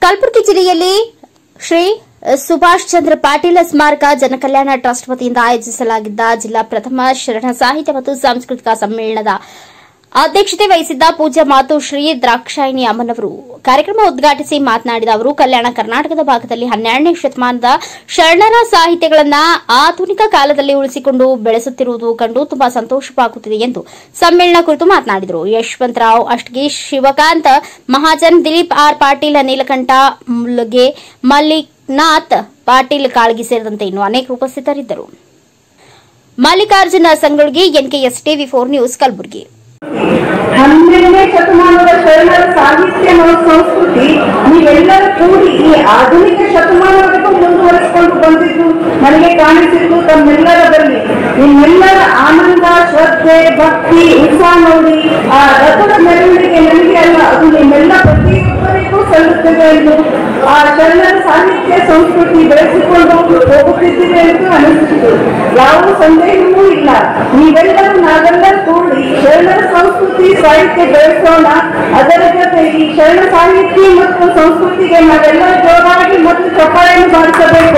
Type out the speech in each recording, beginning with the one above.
ಕಲಬುರಗಿ ಜಿಲ್ಲೆಯಲ್ಲಿ ಶ್ರೀ ಸುಭಾಷ್ ಚಂದ್ರ ಪಾಟೀಲ್ ಸ್ಮಾರಕ ಜನಕಲ್ಯಾಣ ಟ್ರಸ್ಟ್ ವತಿಯಿಂದ ಆಯೋಜಿಸಲಾಗಿದ್ದ ಜಿಲ್ಲಾ ಪ್ರಥಮ ಶರಣ ಸಾಹಿತ್ಯ ಮತ್ತು ಸಾಂಸ್ಕೃತಿಕ ಸಮ್ಮೇಳನದ ಅಧ್ಯಕ್ಷತೆ ವಹಿಸಿದ್ದ ಪೂಜ್ಯ ಮಾತು ಶ್ರೀ ದ್ರಾಕ್ಷಾಯಿಣಿ ಅಮ್ಮನವರು ಕಾರ್ಯಕ್ರಮ ಉದ್ಘಾಟಿಸಿ ಮಾತನಾಡಿದ ಅವರು ಕಲ್ಯಾಣ ಕರ್ನಾಟಕದ ಭಾಗದಲ್ಲಿ ಹನ್ನೆರಡನೇ ಶತಮಾನದ ಶರಣರ ಸಾಹಿತ್ಯಗಳನ್ನು ಆಧುನಿಕ ಕಾಲದಲ್ಲಿ ಉಳಿಸಿಕೊಂಡು ಬೆಳೆಸುತ್ತಿರುವುದು ಕಂಡು ತುಂಬಾ ಸಂತೋಷವಾಗುತ್ತಿದೆ ಎಂದು ಸಮ್ಮೇಳನ ಕುರಿತು ಮಾತನಾಡಿದರು ಯಶವಂತರಾವ್ ಅಷ್ಟಗಿ ಶಿವಕಾಂತ್ ಮಹಾಜನ್ ದಿಲೀಪ್ ಆರ್ ಪಾಟೀಲ್ ನೀಲಕಂಠ ಮುಲ್ಗೆ ಮಲ್ಲಿಕ್ನಾಥ್ ಪಾಟೀಲ್ ಕಾಳಗಿ ಸೇರಿದಂತೆ ಇನ್ನು ಅನೇಕರು ಉಪಸ್ಥಿತರಿದ್ದರು Mallikarjuna Sangolgi NKS TV four news Kalaburagi ಹನ್ನೆರಡನೇ ಶತಮಾನದ ಶರಣರ ಸಾಹಿತ್ಯ ಮತ್ತು ಸಂಸ್ಕೃತಿ ನೀವೆಲ್ಲರೂ ಕೂಡಿ ಈ ಆಧುನಿಕ ಶತಮಾನವರೆಗೂ ಮುಂದುವರಿಸಿಕೊಂಡು ಬಂದಿದ್ದು ನನಗೆ ಕಾಣಿಸಿದ್ದು ತಮ್ಮೆಲ್ಲರದಲ್ಲಿ ನಿಮ್ಮೆಲ್ಲರ ಆನಂದ ಶ್ರದ್ಧೆ ಭಕ್ತಿ ಉತ್ಸಾಹ ನೋಡಿ ಆ ರಥದ ಮೆರವಣಿಗೆ ನನಗೆ ಅಲ್ಲ ಅದು ನಿಮ್ಮೆಲ್ಲ ಪ್ರತಿಯೊಬ್ಬರಿಗೂ ಸಲ್ಲುತ್ತದೆ ಎಂದು ಆ ಶರಣರ ಸಾಹಿತ್ಯ ಸಂಸ್ಕೃತಿ ಬೆಳೆಸಿಕೊಂಡು ಹೋಗುತ್ತಿದ್ದಿದೆ ಎಂದು ಅನಿಸಿತು ಯಾವ ಸಂದೇಹವೂ ಇಲ್ಲ ನೀವೆಲ್ಲರೂ ನಾವೆಲ್ಲರೂ ಕೂಡಿ ಶರಣರ ಸಂಸ್ಕೃತಿ ಸಾಹಿತ್ಯ ಬೆಳೆಸೋಣ ಅದರ ಜೊತೆ ಈ ಶರಣ ಸಾಹಿತ್ಯ ಮತ್ತು ಸಂಸ್ಕೃತಿಗೆ ನಾವೆಲ್ಲ ಜೋರಾಗಿ ಮತ್ತು ಚಪ್ಪಾಳೆಯನ್ನು ಬಾರಿಸಬೇಕು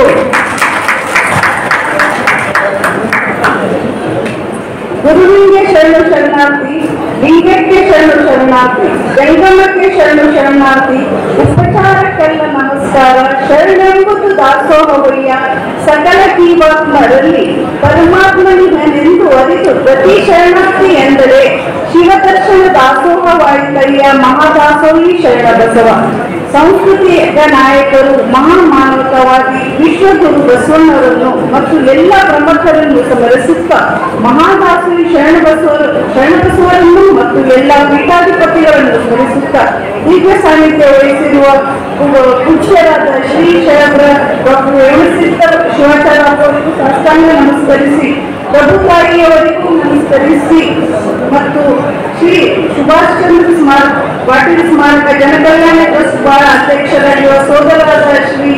ಗುರುವಿಗೆ ಶರಣು ಶರಣಾರ್ಥಿ ಲಿಂಗಕ್ಕೆ ಶರಣು ಶರಣಾರ್ಥಿ ಗಂಗಮ್ಮಕ್ಕೆ ಶರಣು ಶರಣಾರ್ಥಿ ಉಪಚಾರಕ್ಕೆಲ್ಲ ನಮಸ್ಕಾರ ಶರಣೆಂಬುದು ದಾಸೋಹವಯ್ಯ ಸಕಲ ಜೀವಾತ್ಮರಲ್ಲಿ ಪರಮಾತ್ಮನಿಗನೆಂದು ಅರಿತು ಪ್ರತಿ ಶರಣಾರ್ಥಿ ಎಂದರೆ ಶಿವದರ್ಶನ ದಾಸೋಹವಾಯಿತಯ್ಯ ಮಹಾದಾಸೋಹಿ ಶರಣ ಬಸವ ಸಂಸ್ಕೃತಿಯ ನಾಯಕರು ಮಹಾಮಾನವತವಾಗಿ ವಿಶ್ವಗುರು ಬಸವಣ್ಣವರನ್ನು ಮತ್ತು ಎಲ್ಲ ಪ್ರಮುಖರನ್ನು ಸ್ಮರಿಸುತ್ತಾ ಮಹಾದಾಸರಿ ಶರಣಬಸವರು ಶರಣಬಸವರನ್ನು ಮತ್ತು ಎಲ್ಲ ಪೀಠಾಧಿಪತಿಗಳನ್ನು ಸ್ಮರಿಸುತ್ತಾ ದಿವ್ಯ ಸಾನ್ನಿಧ್ಯ ವಹಿಸಿರುವ ಪು- ಪೂಜ್ಯರಾದ ಶ್ರೀ ಶರಬ್ರ ಡಾಕ್ಟರ್ ರೇಣುಸಿದ್ದ ಶಿವಾಚಾರ್ಯ ಅವರಿಗೂ ಸಾಷ್ಟಾಂಗ ನಮಸ್ಕರಿಸಿ ಪ್ರಭು ತಾಯಿಯವರಿಗೂ ನಮಸ್ಕರಿಸಿ ಮತ್ತು ಶ್ರೀ ಸುಭಾಷ್ ಚಂದ್ರ ಸ್ಮಾರಕ ಪಾಟೀಲ್ ಸ್ಮಾರಕ ಜನಕಲ್ಯಾಣ ಟ್ರಸ್ಟ್ ಬಾಳ ಅಧ್ಯಕ್ಷರಾಗಿರುವ ಸೋದರರಾದ ಶ್ರೀ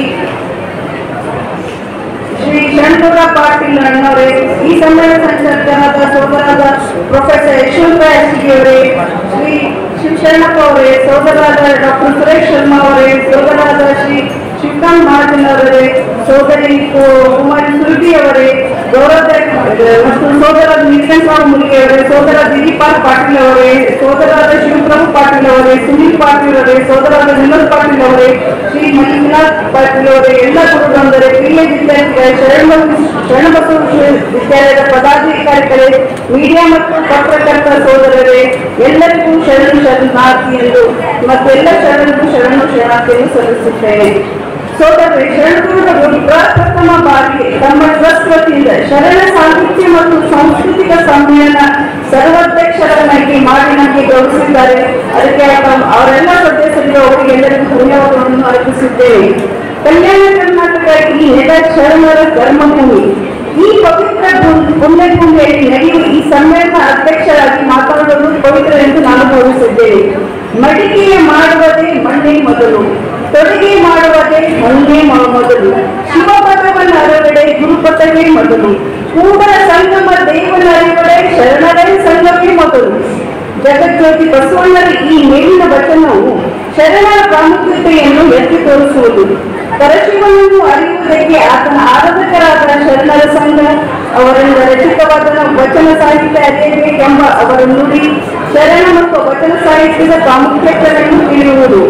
ಶ್ರೀ ಶರಣಗೌಡ ಪಾಟೀಲ್ ಅಣ್ಣವರೇ ಈ ಸಮ್ಮೇಳನ ಸಂಚಾಲಕರಾದ ಸೋದರಾದ ಪ್ರೊಫೆಸರ್ ಯಶವಂತರಾಯ ಎಸ್ಟಿ ಅವರೇ ಶ್ರೀ ಶಿವಶರಣಪ್ಪ ಅವರೇ ಸೋದರಾದ ಡಾಕ್ಟರ್ ಸುರೇಶ್ ಶರ್ಮಾ ಅವರೇ ಸೋದರಾದ ಶ್ರೀ ಶಿವಕಾಂತ್ ಮಹಾಜನ್ ಅವರೇ ಸೋದರಿ ಕು- ಕುಮಾರಿ ಸುರಭಿ ಅವರೇ ಗೌರವ ಮತ್ತು ಸೋದರಾದ ನೀಲಕಂಠರಾವ್ ಮುಲ್ಗೆ ಅವರೇ ಸೋದರ ದಿಲೀಪ್ ಆರ್ ಪಾಟೀಲ್ ಅವರೇ ಸೋದರಾದ ಶಿವಪ್ರಭು ಪಾಟೀಲ್ ಅವರೇ ಸುನೀಲ್ ಪಾಟೀಲ್ ಅವರೇ ಸೋದರಾದ ವಿನೋದ್ ಪಾಟೀಲ್ ಅವರೇ ಶ್ರೀ ಮಂಜುನಾಥ್ ಪಾಟೀಲ್ ಅವರೇ ಎಲ್ಲ ಗುರುಗಳಂದರೆ ಪ್ರಿಯ ವಿದ್ಯಾರ್ಥಿಗಳೇ ಶರಣ ಶರಣಬಸವ ವಿದ್ಯಾಲಯದ ಪದಾಧಿಕಾರಿಗಳೇ ಮೀಡಿಯಾ ಮತ್ತು ಪತ್ರಕರ್ತ ಸೋದರರೇ ಎಲ್ಲರಿಗೂ ಶರಣು ಶರಣಾರ್ಥಿ ಎಂದು ಮತ್ತೆಲ್ಲ ಶರಣರು ಶರಣು ಶರಣಾರ್ಥಿಯನ್ನು ಸಲ್ಲಿಸುತ್ತೇನೆ ಸೋದರರೇ ಶರಣಗುರುಗಳು ಪ್ರಪ್ರಥಮ ಬಾರಿಗೆ ತಮ್ಮ ಟ್ರಸ್ಟ್ ವತಿಯಿಂದ ಶರಣ ಸಾಹಿತ್ಯ ಮತ್ತು ಸಾಂಸ್ಕೃತಿಕ ಸಮ್ಮೇಳನ ಸರ್ವಾಧ್ಯಕ್ಷರನ್ನಾಗಿ ಮಾಡಿ ನಮಗೆ ಗೌರವಿಸಿದ್ದಾರೆ ಅದಕ್ಕೆ ತಮ್ಮ- ಅವರೆಲ್ಲ ಸದಸ್ಯರಿಗೆ ಅವರಿಗೆ ಎಲ್ಲರಿಗೂ ಧನ್ಯವಾದಗಳನ್ನು ಅರ್ಪಿಸಿದ್ದೇವೆ ಕಲ್ಯಾಣ ಕರ್ನಾಟಕ ಈ ನೆಲ ಶರಣರ ಕರ್ಮಭೂಮಿ ಈ ಪವಿತ್ರ ಭೂ- ಪುಣ್ಯಭೂಮಿಯಲ್ಲಿ ನಡೆಯುವ ಈ ಸಮ್ಮೇಳನ ಅಧ್ಯಕ್ಷರಾಗಿ ಮಾತಾಡಲು ಪವಿತ್ರ ಎಂದು ನಾನು ಭಾವಿಸಿದ್ದೇನೆ ಮಡಿಕೆಯ ಮಾಡುವುದೇ ಮಣ್ಣೆ ಮೊದಲು ತೊಡಗೆ ಮಾಡುವುದೇ ಮಣ್ಣೆ ಮ- ಮೊದಲು ಶಿವಪದವನ್ನ ಅರಗಡೆ ಗುರುಪದವೇ ಮೊದಲು ಕೂಡಲ ಸಂಗಮ ದೇವನ ಅರಿವಡೆ ಶರಣರೇ ಸಂಗಮೇ ಮೊದಲು ಜಗಜ್ಯೋತಿ ಬಸವಣ್ಣರ ಈ ಮೇಲಿನ ವಚನವು ಶರಣರ ಪ್ರಾಮುಖ್ಯತೆಯನ್ನು ಎತ್ತಿ ತೋರಿಸುವುದು ಪರಶಿವನನ್ನು ಅರಿಯುವುದಕ್ಕೆ ಆತನ ಆರಾಧಕರಾದ ಶರಣರ ಸಂಘ ಅವರಿಂದ ರಚಿತವಾದ ವಚನ ಸಾಹಿತ್ಯ ಅರಿಯಬೇಕೆಂಬ ಅವರ ನುಡಿ ಶರಣ ಮತ್ತು ವಚನ ಸಾಹಿತ್ಯದ ಪ್ರಾಮುಖ್ಯತೆಯನ್ನು ತಿಳಿಯುವುದು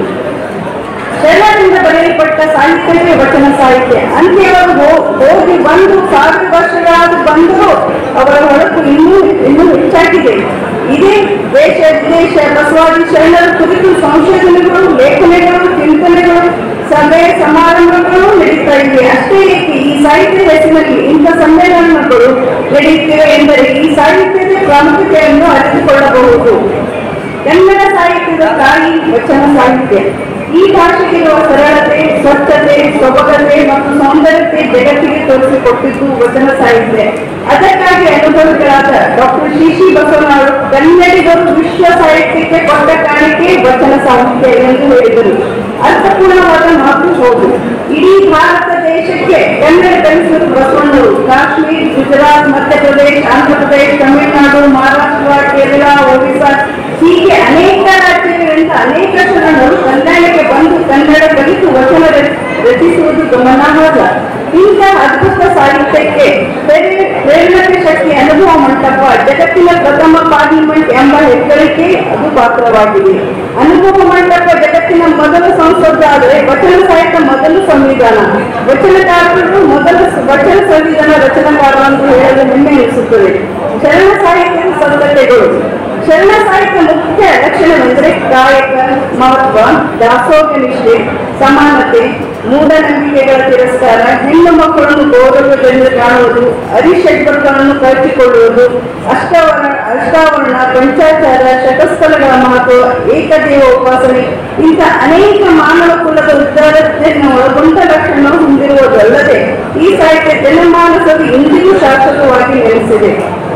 ಶರಣರಿಂದ ಬರೆಯಲ್ಪಟ್ಟ ಸಾಹಿತ್ಯವೇ ವಚನ ಸಾಹಿತ್ಯ ಅಂತ್ಯವರು ಹೋ- ಹೋಗಿ ಬಂದು ಸಾವಿರ ವರ್ಷಗಳಾದ ಬಂದರೂ ಅವರ ಹೊಳಪು ಇನ್ನೂ ಇನ್ನೂ ಹೆಚ್ಚಾಗಿದೆ ಇದೇ ದೇಶ ವಿದೇಶ ಬಸವಾದಿ ಶರಣರ ಕುರಿತು ಸಂಶೋಧನೆಗಳು ಲೇಖನಗಳು ಚಿಂತನೆಗಳು ಸಭೆ ಸಮಾರಂಭಗಳು ನಡೀತಾ ಇವೆ ಅಷ್ಟೇ ಏಕೆ ಈ ಸಾಹಿತ್ಯ ಹೆಸರಿನಲ್ಲಿ ಇಂಥ ಸಮ್ಮೇಳನಗಳು ನಡೆಯುತ್ತಿವೆ ಎಂದರೆ ಈ ಸಾಹಿತ್ಯದ ಪ್ರಾಮುಖ್ಯತೆಯನ್ನು ಅರಿತುಕೊಳ್ಳಬಹುದು ಕನ್ನಡ ಸಾಹಿತ್ಯದ ತಾಯಿ ವಚನ ಸಾಹಿತ್ಯ ಈ ಭಾಷೆಗಿರುವ ಸರಳತೆ ಸ್ವಚ್ಛತೆ ಸೊಬಗತೆ ಮತ್ತು ಸೌಂದರ್ಯತೆ ಜಗತ್ತಿಗೆ ತೋರಿಸಿಕೊಟ್ಟಿದ್ದು ವಚನ ಸಾಹಿತ್ಯ ಅದಕ್ಕಾಗಿ ಅನುಭವಿಗಳಾದ ಡಾಕ್ಟರ್ ಶಿಶಿ ಬಸವನವರು ಕನ್ನಡಿಗರು ವಿಶ್ವ ಸಾಹಿತ್ಯಕ್ಕೆ ಕೊಟ್ಟ ಕಾಣಿಕೆ ವಚನ ಸಾಹಿತ್ಯ ಎಂದು ಹೇಳಿದರು ಅರ್ಥಪೂರ್ಣವಾದ ಮಾತು ಹೌದು ಇಡೀ ಭಾರತ ದೇಶಕ್ಕೆ ಕನ್ನಡ ಕಲಿಸಿದ ಬಸವಣ್ಣರು ಕಾಶ್ಮೀರ್ ಗುಜರಾತ್ ಮಧ್ಯಪ್ರದೇಶ ಆಂಧ್ರಪ್ರದೇಶ ತಮಿಳುನಾಡು ಮಹಾರಾಷ್ಟ್ರ ಕೇರಳ ಒಡಿಶಾ ಹೀಗೆ ಅನೇಕ ರಾಜ್ಯಗಳಿಂದ ಅನೇಕ ಶರಣರು ಕನ್ನಡಕ್ಕೆ ಬಂದು ಕನ್ನಡ ಕಲಿತು ರಚಿಸುವುದು ಗಮನಾರ್ಹ ಇಂಥ ಅದ್ಭುತ ಸಾಹಿತ್ಯಕ್ಕೆ ಪ್ರೇರ- ಪ್ರೇರಣೆ ಶಕ್ತಿ ಅನುಭವ ಮಂಟಪ ಜಗತ್ತಿನ ಪ್ರಥಮ ಪಾರ್ಲಿಮೆಂಟ್ ಎಂಬ ಹೆಗ್ಗಳಿಕೆ ಅದು ಪಾತ್ರವಾಗಿದೆ ಅನುಭವ ಮಂಟಪ ಜಗತ್ತಿನ ಮೊದಲ ಸಂಸದ ಆದರೆ ವಚನ ಸಾಹಿತ್ಯ ಮೊದಲು ಸಂವಿಧಾನ ವಚನಕಾರರು ಮೊದಲ ವಚನ ಸಂವಿಧಾನ ರಚನಾಕಾರರು ಅಂತ ಹೇಳಲು ಹೆಮ್ಮೆ ಎನಿಸುತ್ತದೆ ಶರಣ ಸಾಹಿತ್ಯದ ಸಂಗತಿಗಳು ಶರಣ ಸಾಹಿತ್ಯ ಮುಖ್ಯ ಲಕ್ಷಣವೆಂದರೆ ಕಾಯಕ ಮಹತ್ವ ದಾಸೋಹ ನಿಷ್ಠೆ ಸಮಾನತೆ ಮೂಢನಂಬಿಕೆಗಳ ತಿರಸ್ಕಾರ ಹೆಣ್ಣು ಮಕ್ಕಳನ್ನು ಗೌರವದಿಂದ ಕಾಣುವುದು ಅರಿಷಡ್ವರ್ಗಗಳನ್ನು ಕಳೆಸಿಕೊಳ್ಳುವುದು ಅಷ್ಟಾವರಣ ಅಷ್ಟಾವರಣ ಪಂಚಾಚಾರ ಶತಸ್ಥಲಗಳ ಮಹತ್ವ ಏಕದೇವ ಉಪಾಸನೆ ಇಂಥ ಅನೇಕ ಮಾನವ ಕುಲದ ಉದ್ದಾರತೆಯನ್ನು ಒಳಗೊಂಡ ಲಕ್ಷಣ ಹೊಂದಿರುವುದಲ್ಲದೆ ಈ ಸಾಹಿತ್ಯ ಜನಮಾನಸದ ಇಂದಿಗೂ ಶಾಶ್ವತವಾಗಿ ನೆಲೆಸಿದೆ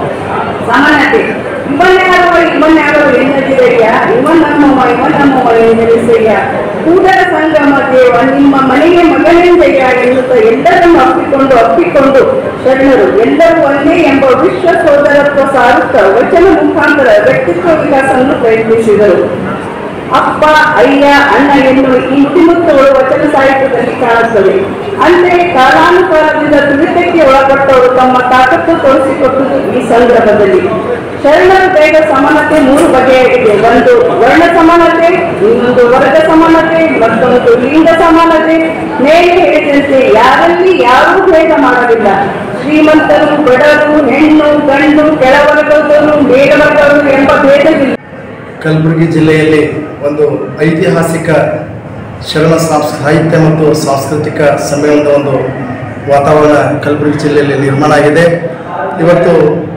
ಸಮಾನತೆ ಇವನ್ಯಾರವ ಇವನ್ಯಾರವ ಎನ್ನದಿರಯ್ಯ ಇವನ್ ನಮ್ಮವ ಇವನ್ ನಮ್ಮವ ಎನ್ನದಿಸಯ್ಯ ಕೂಡಲ ಸಂಗಮ ದೇವ ನಿಮ್ಮ ಮನೆಗೆ ಮಗನೆಂದಯ್ಯ ಎನ್ನುತ್ತಾ ಎಲ್ಲರನ್ನು ಅಪ್ಪಿಕೊಂಡು ಅಪ್ಪಿಕೊಂಡು ಶರಣರು ಎಲ್ಲರೂ ಒಂದೇ ಎಂಬ ವಿಶ್ವ ಸೋದರತ್ವ ಸಾರುತ್ತಾ ವಚನ ಮುಖಾಂತರ ವ್ಯಕ್ತಿತ್ವ ವಿಕಾಸವನ್ನು ಪ್ರಯತ್ನಿಸಿದರು ಅಪ್ಪ ಅಯ್ಯ ಅಣ್ಣ ಎನ್ನುವ ಈ ನುಡಿಮುತ್ತುಗಳು ವಚನ ಸಾಹಿತ್ಯದಲ್ಲಿ ಕಾಣುತ್ತವೆ ಅಂದ್ರೆ ಕಾಲಾನುಕಾಲದಿಂದ ತುಳಿತಕ್ಕೆ ಒಳಪಟ್ಟವರು ತಮ್ಮ ತಾಕತ್ತು ತೋರಿಸಿಕೊಟ್ಟುದು ಈ ಸಂದರ್ಭದಲ್ಲಿ ಶರಣರ ಬೇಗ ಸಮಾನತೆ ಮೂರು ಬಗೆಯಾಗಿದೆ ಒಂದು ವರ್ಣ ಸಮಾನತೆ ಇನ್ನೊಂದು ವರ್ಗ ಸಮಾನತೆ ಮತ್ತೊಂದು ಲಿಂಗ ಸಮಾನತೆ ಮೇಲೆ ಹೇಳಿದಂತೆ ಯಾರಲ್ಲಿ ಯಾರೂ ಭೇದ ಮಾಡಲಿಲ್ಲ ಶ್ರೀಮಂತರು ಬಡವರು ಹೆಣ್ಣು ಗಂಡು ಕೆಳವರ್ಗದವರು ಮೇಲ್ವರ್ಗದವರು ಎಂಬ ಭೇದವಿಲ್ಲ ಕಲಬುರಗಿ ಜಿಲ್ಲೆಯಲ್ಲಿ ಒಂದು ಐತಿಹಾಸಿಕ ಶರಣ ಸಾಂಸ್ ಸಾಹಿತ್ಯ ಮತ್ತು ಸಾಂಸ್ಕೃತಿಕ ಸಮ್ಮೇಳನದ ಒಂದು ವಾತಾವರಣ ಕಲಬುರಗಿ ಜಿಲ್ಲೆಯಲ್ಲಿ ನಿರ್ಮಾಣ ಆಗಿದೆ ಇವತ್ತು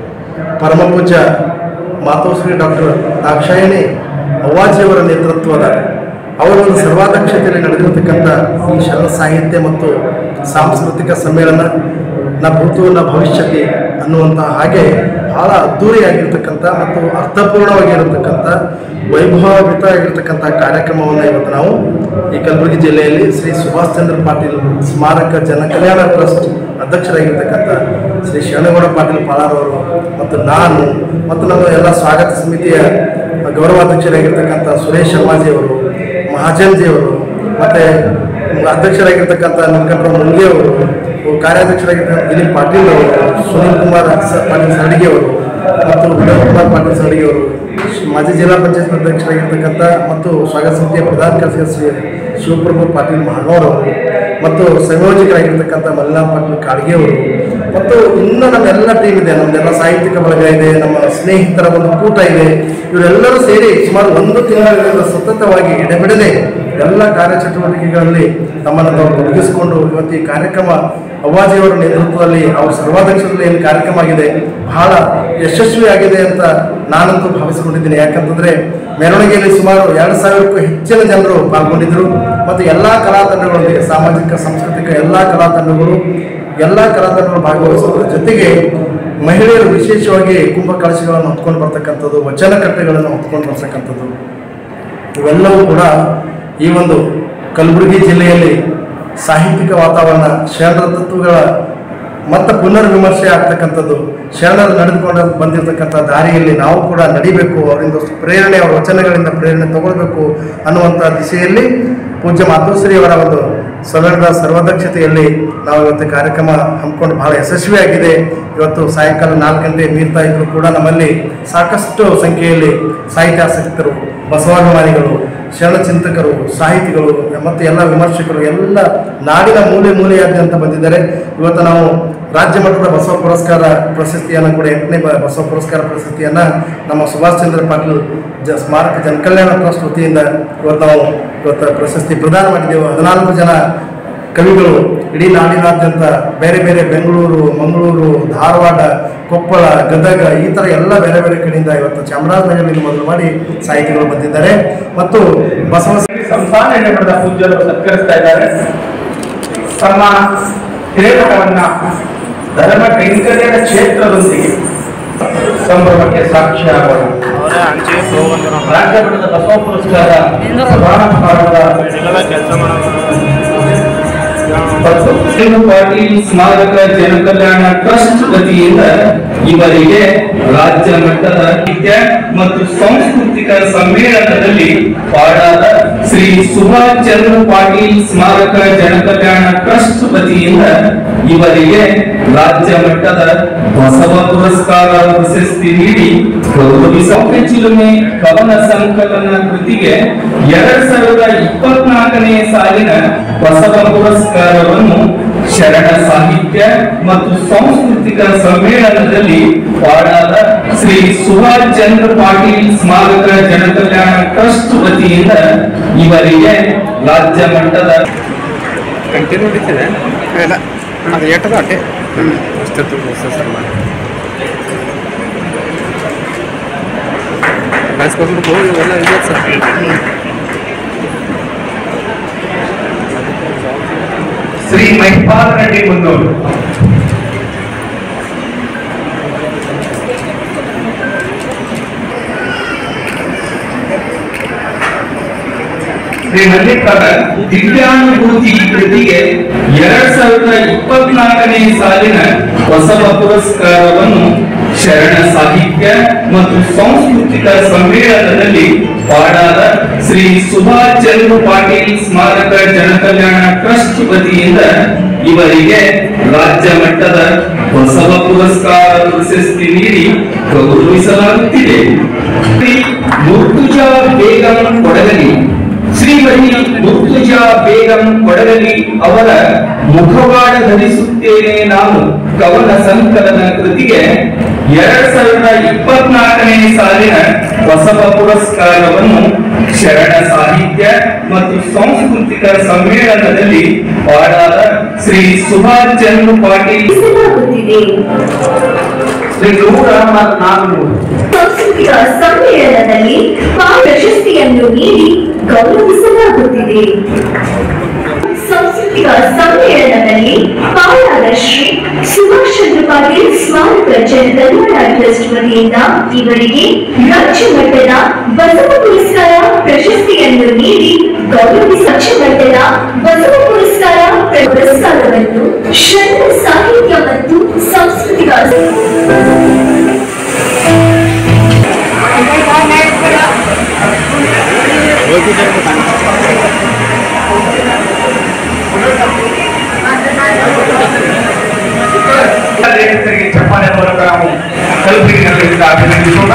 ಪರಮಪೂಜ್ಯ ಮಾತೋಶ್ರೀ ಡಾಕ್ಟರ್ ದಾಕ್ಷಾಯಣಿ ಅವ್ವಾಜಿಯವರ ನೇತೃತ್ವದ ಅವರ ಒಂದು ಸರ್ವಾಧ್ಯಕ್ಷತೆಯಲ್ಲಿ ನಡೆದಿರತಕ್ಕಂಥ ಈ ಶರಣ ಸಾಹಿತ್ಯ ಮತ್ತು ಸಾಂಸ್ಕೃತಿಕ ಸಮ್ಮೇಳನ ನ ಭೂತು ನ ಭವಿಷ್ಯತಿ ಅನ್ನುವಂಥ ಹಾಗೆ ಬಹಳ ಅದ್ಧೂರಿಯಾಗಿರ್ತಕ್ಕಂಥ ಮತ್ತು ಅರ್ಥಪೂರ್ಣವಾಗಿರತಕ್ಕಂಥ ವೈಭವಯುತ ಆಗಿರ್ತಕ್ಕಂಥ ಕಾರ್ಯಕ್ರಮವನ್ನು ಇವತ್ತು ನಾವು ಈ ಕಲಬುರಗಿ ಜಿಲ್ಲೆಯಲ್ಲಿ ಶ್ರೀ ಸುಭಾಷ್ ಚಂದ್ರ ಪಾಟೀಲ್ ಸ್ಮಾರಕ ಜನ ಕಲ್ಯಾಣ ಟ್ರಸ್ಟ್ ಅಧ್ಯಕ್ಷರಾಗಿರ್ತಕ್ಕಂಥ ಶ್ರೀ ಶರಣಗೌಡ ಪಾಟೀಲ್ ಪಾಲಾರ್ ಅವರು ಮತ್ತು ನಾನು ಮತ್ತು ನಮ್ಮ ಎಲ್ಲ ಸ್ವಾಗತ ಸಮಿತಿಯ ಗೌರವಾಧ್ಯಕ್ಷರಾಗಿರ್ತಕ್ಕಂಥ ಸುರೇಶ್ ಶರ್ಮಾಜಿ ಅವರು ಮಹಾಜನ್ಜಿ ಅವರು ಮತ್ತೆ ಅಧ್ಯಕ್ಷರಾಗಿರ್ತಕ್ಕಂಥ ನಿಲ್ಕಂಠ ಮುನ್ಗೆ ಅವರು ಕಾರ್ಯಾಧ್ಯಕ್ಷರಾಗಿರ್ತಕ್ಕಂಥ ದಿಲೀಪ್ ಪಾಟೀಲ್ ಅವರು ಸುನೀಲ್ ಕುಮಾರ್ ಸ- ಪಾಟೀಲ್ ಸರಡಿಗೆ ಅವರು ಮತ್ತು ವಿನೋದ್ ಕುಮಾರ್ ಪಾಟೀಲ್ ಸರಡಿಗೆ ಅವರು ಮಾಜಿ ಜಿಲ್ಲಾ ಪಂಚಾಯತ್ ಅಧ್ಯಕ್ಷರಾಗಿರ್ತಕ್ಕಂಥ ಮತ್ತು ಸ್ವಾಗತ ಸಮಿತಿಯ ಪ್ರಧಾನ ಕಾರ್ಯದರ್ಶಿ ಶ್ರೀ ಶಿವಪ್ರಭು ಪಾಟೀಲ್ ಮಹಾನೋರ್ ಅವರು ಮತ್ತು ಸಂಯೋಜಕರಾಗಿರ್ತಕ್ಕಂಥ ಮಲ್ಲಿನಾಥ್ ಪಾಟೀಲ್ ಕಾಡ್ಗೆ ಅವರು ಮತ್ತು ಇನ್ನು ನಮ್ಮೆಲ್ಲ ಟೀಮ್ ಇದೆ ನಮ್ದೆಲ್ಲ ಸಾಹಿತ್ಯಿಕ ಬಳಗ ಇದೆ ನಮ್ಮ ಸ್ನೇಹಿತರ ಒಂದು ಕೂಟ ಇದೆ ಇವರೆಲ್ಲರೂ ಸೇರಿ ಸುಮಾರು ಒಂದು ತಿಂಗಳಿಂದ ಸತತವಾಗಿ ಎಡೆಬಿಡದೆ ಎಲ್ಲ ಕಾರ್ಯಚಟುವಟಿಕೆಗಳಲ್ಲಿ ತಮ್ಮನ್ನು ತಾವು ತೊಡಗಿಸಿಕೊಂಡು ಇವತ್ತು ಈ ಕಾರ್ಯಕ್ರಮ ಅವ್ವಾಜಿಯವರ ನೇತೃತ್ವದಲ್ಲಿ ಅವ್ರ ಸರ್ವಾಧ್ಯಕ್ಷರಲ್ಲಿ ಏನು ಕಾರ್ಯಕ್ರಮ ಆಗಿದೆ ಬಹಳ ಯಶಸ್ವಿಯಾಗಿದೆ ಅಂತ ನಾನಂತೂ ಭಾವಿಸಿಕೊಂಡಿದ್ದೀನಿ ಯಾಕಂತಂದ್ರೆ ಮೆರವಣಿಗೆಯಲ್ಲಿ ಸುಮಾರು ಎರಡು ಸಾವಿರಕ್ಕೂ ಹೆಚ್ಚಿನ ಜನರು ಪಾಲ್ಗೊಂಡಿದ್ದರು ಮತ್ತು ಎಲ್ಲ ಕಲಾ ತಂಡಗಳೊಂದಿಗೆ ಸಾಮಾಜಿಕ ಸಾಂಸ್ಕೃತಿಕ ಎಲ್ಲ ಕಲಾ ತಂಡಗಳು ಎಲ್ಲ ಕಲಾ ತಂಡಗಳು ಭಾಗವಹಿಸೋದ್ರ ಜೊತೆಗೆ ಮಹಿಳೆಯರು ವಿಶೇಷವಾಗಿ ಕುಂಭ ಕಳಶಗಳನ್ನು ಹೊತ್ಕೊಂಡು ಬರ್ತಕ್ಕಂಥದ್ದು ವಚನ ಕಟ್ಟೆಗಳನ್ನು ಹೊತ್ಕೊಂಡು ಬರ್ತಕ್ಕಂಥದ್ದು ಇವೆಲ್ಲವೂ ಕೂಡ ಈ ಒಂದು ಕಲಬುರಗಿ ಜಿಲ್ಲೆಯಲ್ಲಿ ಸಾಹಿತ್ಯಿಕ ವಾತಾವರಣ ಶರಣರ ತತ್ವಗಳ ಮತ್ತೆ ಪುನರ್ವಿಮರ್ಶೆ ಆಗ್ತಕ್ಕಂಥದ್ದು ಶರಣರು ನಡೆದುಕೊಂಡು ಬಂದಿರತಕ್ಕಂಥ ದಾರಿಯಲ್ಲಿ ನಾವು ಕೂಡ ನಡಿಬೇಕು ಅವರಿಂದ ಪ್ರೇರಣೆ ಅವರ ವಚನಗಳಿಂದ ಪ್ರೇರಣೆ ತಗೊಳ್ಬೇಕು ಅನ್ನುವಂಥ ದಿಶೆಯಲ್ಲಿ ಪೂಜ್ಯ ಮಾತೋಶ್ರೀ ಅವರ ಒಂದು ಸಮ್ಮೇಳನದ ಸರ್ವಾಧ್ಯಕ್ಷತೆಯಲ್ಲಿ ನಾವು ಇವತ್ತು ಕಾರ್ಯಕ್ರಮ ಹಮ್ಮಿಕೊಂಡು ಬಹಳ ಯಶಸ್ವಿಯಾಗಿದೆ ಇವತ್ತು ಸಾಯಂಕಾಲ ನಾಲ್ಕು ಗಂಟೆ ಮೀರ್ತಾ ಇದ್ರು ಕೂಡ ನಮ್ಮಲ್ಲಿ ಸಾಕಷ್ಟು ಸಂಖ್ಯೆಯಲ್ಲಿ ಸಾಹಿತ್ಯಾಸಕ್ತರು ಬಸವಾಭಿಮಾನಿಗಳು ಶರಣಚಿಂತಕರು ಸಾಹಿತಿಗಳು ಮತ್ತು ಎಲ್ಲ ವಿಮರ್ಶಕರು ಎಲ್ಲ ನಾಡಿನ ಮೂಲೆ ಮೂಲೆಯಾದ್ಯಂತ ಬಂದಿದ್ದಾರೆ ಇವತ್ತು ನಾವು ರಾಜ್ಯ ಮಟ್ಟದ ಬಸವ ಪುರಸ್ಕಾರ ಪ್ರಶಸ್ತಿಯನ್ನು ಕೂಡ ಎಂಟನೇ ಬ- ಬಸವ ಪುರಸ್ಕಾರ ಪ್ರಶಸ್ತಿಯನ್ನು ನಮ್ಮ ಸುಭಾಷ್ ಚಂದ್ರ ಪಾಟೀಲ್ ಜ ಸ್ಮಾರಕ ಜನಕಲ್ಯಾಣ ಟ್ರಸ್ಟ್ ವತಿಯಿಂದ ಇವತ್ತು ನಾವು ಇವತ್ತು ಪ್ರಶಸ್ತಿ ಪ್ರದಾನ ಮಾಡಿದ್ದೆವು ಹದಿನಾಲ್ಕು ಜನ ಕವಿಗಳು ಇಡೀ ನಾಡಿನಾದ್ಯಂತ ಬೇರೆ ಬೇರೆ ಬೆಂಗಳೂರು ಮಂಗಳೂರು ಧಾರವಾಡ ಕೊಪ್ಪಳ ಗದಗ ಈ ಥರ ಎಲ್ಲ ಬೇರೆ ಬೇರೆ ಕಡೆಯಿಂದ ಇವತ್ತು ಚಾಮರಾಜನಗರದಲ್ಲಿ ಮೊದಲು ಮಾಡಿ ಸಾಹಿತಿಗಳು ಬಂದಿದ್ದಾರೆ ಮತ್ತು ಬಸವ ಸಂಸ್ಥಾನ ಪಡೆದ ಪೂಜ್ಯರು ಸತ್ಕರಿಸ್ತಾ ಇದ್ದಾರೆ ತಮ್ಮ ಹಿರೇಮಠವನ್ನ ಧರ್ಮ ಕೈಂಕರ್ಯದ ಕ್ಷೇತ್ರದೊಂದಿಗೆ ಸಂಭ್ರಮಕ್ಕೆ ಸಾಕ್ಷಿ ಆಗೋಣ ರಾಜ್ಯ ಮಟ್ಟದ ಬಸವ ಪುರಸ್ಕಾರ ಪ್ರದಾನ ಮಾಡುವ ಮತ್ತು ಶ್ರೀ ಪಾಟೀಲ್ ಸ್ಮಾರಕ ಜನಕಲ್ಯಾಣ ಟ್ರಸ್ಟ್ ವತಿಯಿಂದ ಇವರಿಗೆ ರಾಜ್ಯ ಮಟ್ಟದ ಸಾಹಿತ್ಯ ಮತ್ತು ಸಾಂಸ್ಕೃತಿಕ ಸಮ್ಮೇಳನದಲ್ಲಿ ಪಾಡಾದ ಶ್ರೀ ಸುಭಾಷ್ ಚಂದ್ರ ಪಾಟೀಲ್ ಸ್ಮಾರಕ ಜನಕಲ್ಯಾಣ ಟ್ರಸ್ಟ್ ವತಿಯಿಂದ ಇವರಿಗೆ ರಾಜ್ಯ ಮಟ್ಟದ ಬಸವ ಪುರಸ್ಕಾರ ಪ್ರಶಸ್ತಿ ನೀಡಿ ಗೌರವಿಸ ಚಿಲುಮೆ ಕವನ ಸಂಕಲನ ಕೃತಿಗೆ ಎರಡ್ ಸಾವಿರದ ಇಪ್ಪತ್ನಾಲ್ಕನೇ ಸಾಲಿನ ಬಸವ ಪುರಸ್ಕಾರವನ್ನು ಶರಣ ಸಾಹಿತ್ಯ ಮತ್ತು ಸಾಂಸ್ಕೃತಿಕ ಸಮ್ಮೇಳನದಲ್ಲಿ ಪಾಡಾದ ಶ್ರೀ ಸುಭಾಷ್ ಚಂದ್ರ ಪಾಟೀಲ್ ಸ್ಮಾರಕ ಜನಕಲ್ಯಾಣ ಟ್ರಸ್ಟ್ ವತಿಯಿಂದ ಇವರಿಗೆ ರಾಜ್ಯ ಮಟ್ಟದ ಕಂಟಿನ್ಯೂ ನಡೀತಿದೆ ಇಲ್ಲ ಅದು ಏಟದ ಅಟ್ಟೆ ಅಷ್ಟೊತ್ತು ಸರ್ ಮಾಡಿ ಕಳಿಸ್ಕೊಟ್ಬಿಟ್ಟು ಹೋಗಿ ಎಲ್ಲ ಇದೆ ಸರ್ ಶ್ರೀ ಮಹಿಪಾಲ್ ರೆಡ್ಡಿ ಮುನ್ನೂರು ಶ್ರೀ ಮಲ್ಲಿಕಾರ್ಜುನ್ ದಿವ್ಯಾಂಗಭೂತಿ ಕೃತಿಗೆ ಎರಡ್ ಸಾವಿರದ ಇಪ್ಪತ್ನಾಲ್ಕನೇ ಸಾಲಿನ ಬಸವ ಪುರಸ್ಕಾರವನ್ನು ಶರಣ ಸಾಹಿತ್ಯ ಮತ್ತು ಸಾಂಸ್ಕೃತಿಕ ಸಮ್ಮೇಳನದಲ್ಲಿ ಪಾಡಾದ ಶ್ರೀ ಸುಭಾಷ್ ಚಂದ್ರ ಪಾಟೀಲ್ ಸ್ಮಾರಕ ಜನಕಲ್ಯಾಣ ಟ್ರಸ್ಟ್ ವತಿಯಿಂದ ಇವರಿಗೆ ರಾಜ್ಯ ಮಟ್ಟದ ಬಸವ ಪುರಸ್ಕಾರ ಪ್ರಶಸ್ತಿ ನೀಡಿ ಗೌರವಿಸಲಾಗುತ್ತಿದೆ ಶ್ರೀ ಮುರ್ತುಜಾ ಬೇಗಂ ಕೊಡಗಲಿ ಶ್ರೀಮತಿ ಮುರ್ತುಜಾ ಬೇಗಂ ಕೊಡಗಲಿ ಅವರ ಮುಖವಾಡ ಧರಿಸುತ್ತೇನೆ ನಾನು ಕವನ ಸಂಕಲನ ಕೃತಿಗೆ ಎರಡ್ ಸಾವಿರದ ಇಪ್ಪತ್ನಾಲ್ಕನೇ ಸಾಲಿನ ಬಸವ ಪುರಸ್ಕಾರವನ್ನು ಶರಣ ಸಾಹಿತ್ಯ ಮತ್ತು ಸಾಂಸ್ಕೃತಿಕ ಸಮ್ಮೇಳನದಲ್ಲಿ ಪಾಡಾದ ಶ್ರೀ ಸುಭಾಷ್ ಚಂದ್ರ ಪಾಟೀಲ್ ನಡೆಸಲಾಗುತ್ತಿದೆ ಶ್ರೀ ನೂರ ನಾಲ್ಕುನೂರು ಸಾಂಸ್ಕೃತಿಕ ಸಮ್ಮೇಳನದಲ್ಲಿ ಆ ಪ್ರಶಸ್ತಿಯನ್ನು ನೀಡಿ ಗೌರವಿಸಲಾಗುತ್ತಿದೆ ಸಾಂಸ್ಕೃತಿಕ ಸಮ್ಮೇಳನದಲ್ಲಿ ಪಾಲಾದ ಶ್ರೀ ಸುಭಾಷ್ ಚಂದ್ರ ಪಾಟೀಲ್ ಸ್ಮಾರಕ ಜನಕಲ್ಯಾಣ ಟ್ರಸ್ಟ್ ವತಿಯಿಂದ ಇವರಿಗೆ ರಾಜ್ಯ ಮಟ್ಟದ ಬಸವ ಪುರಸ್ಕಾರ ಪ್ರಶಸ್ತಿಯನ್ನು ನೀಡಿ ಗೌರವಿಸ ರಾಜ್ಯ ಮಟ್ಟದ ಬಸವ ಪುರಸ್ಕಾರ ಪುರಸ್ಕಾರವನ್ನು ಶರಣ ಸಾಹಿತ್ಯ ಮತ್ತು ಸಾಂಸ್ಕೃತಿಕ ಲೇಖಕರಿಗೆ ಚಪ್ಪಾಳೆ ಮೂಲಕ ನಾವು ಕಲಬುರಗಿನಲ್ಲಿ ಅಭಿನಂದಿಸೋಣ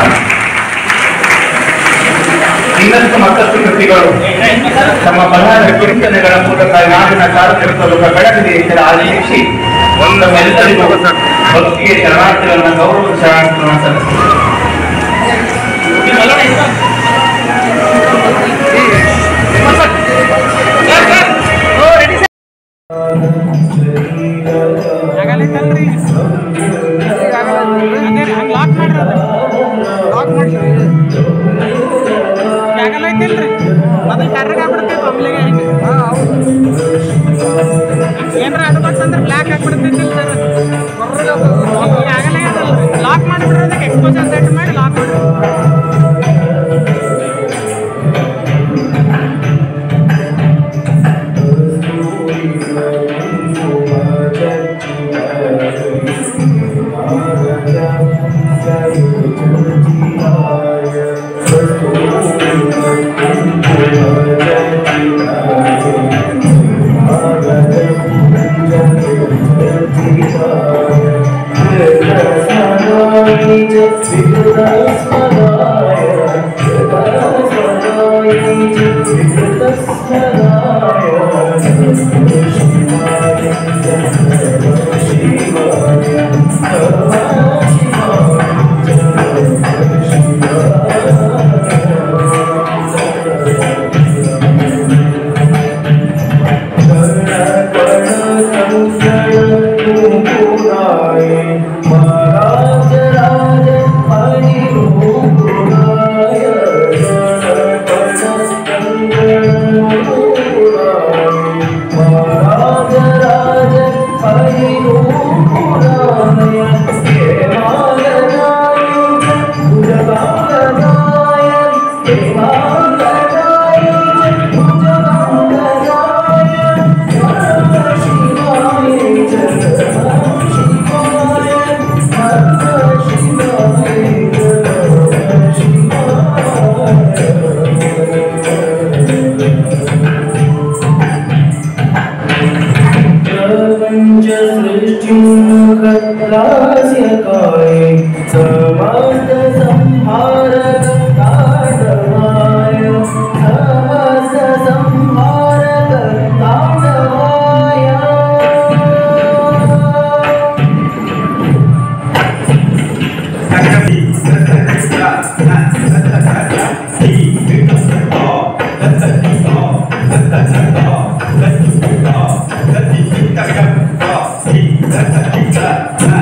ಇನ್ನಷ್ಟು ಮತ್ತಷ್ಟು ಕೃತಿಗಳು ತಮ್ಮ ಬರಹದ ಕಿರುಕನೆಗಳ ಮೂಲಕ ನಾಡಿನ ಕಾರ್ಯಕ್ರಮಗಳು ಬೆಳಗಲಿ ಹೆಚ್ಚಳ ಆದೇಶಿಸಿ ಎಲ್ಲರಿಗೂ ಭಕ್ತಿಗೆ ಶರಣಾರ್ಥಿಗಳನ್ನು ಗೌರವ ಶರಣಾರ್ಥಿಗಳನ್ನು ಸಲ್ಲಿಸಿ ಲಾಕ್ ಮಾಡ್ರಿ ಅದು ಲಾಕ್ ಮಾಡ್ರಿ ಜಾಗಲ್ಲ ಐತಿಲ್ರಿ ಮೊದಲು ಕರ್ರಗೆ ಆಗ್ಬಿಡ್ತೈತೆ ಒಮ್ಲೆಗೆ ಹಿಂಗೆ ಏನ್ರ ಅದು ಬಂತಂದ್ರೆ ಬ್ಲ್ಯಾಕ್ ಆಗ್ಬಿಡ್ತೈತಿ ಸರ್ ಆಗಲ್ಲ ಅದಲ್ರಿ ಲಾಕ್ ಮಾಡಿಬಿಡ್ರಿ ಅದಕ್ಕೆ ಎಕ್ಸ್ಪೋಜರ್ ಸೆಟ್ ಮಾಡಿ ಲಾಕ್ ಮಾಡಿ Thank you. सिंहरास्यकाय समस्तसंहारक ताण्डवाय समस्तसंहारक ताण्डवाय Thank you.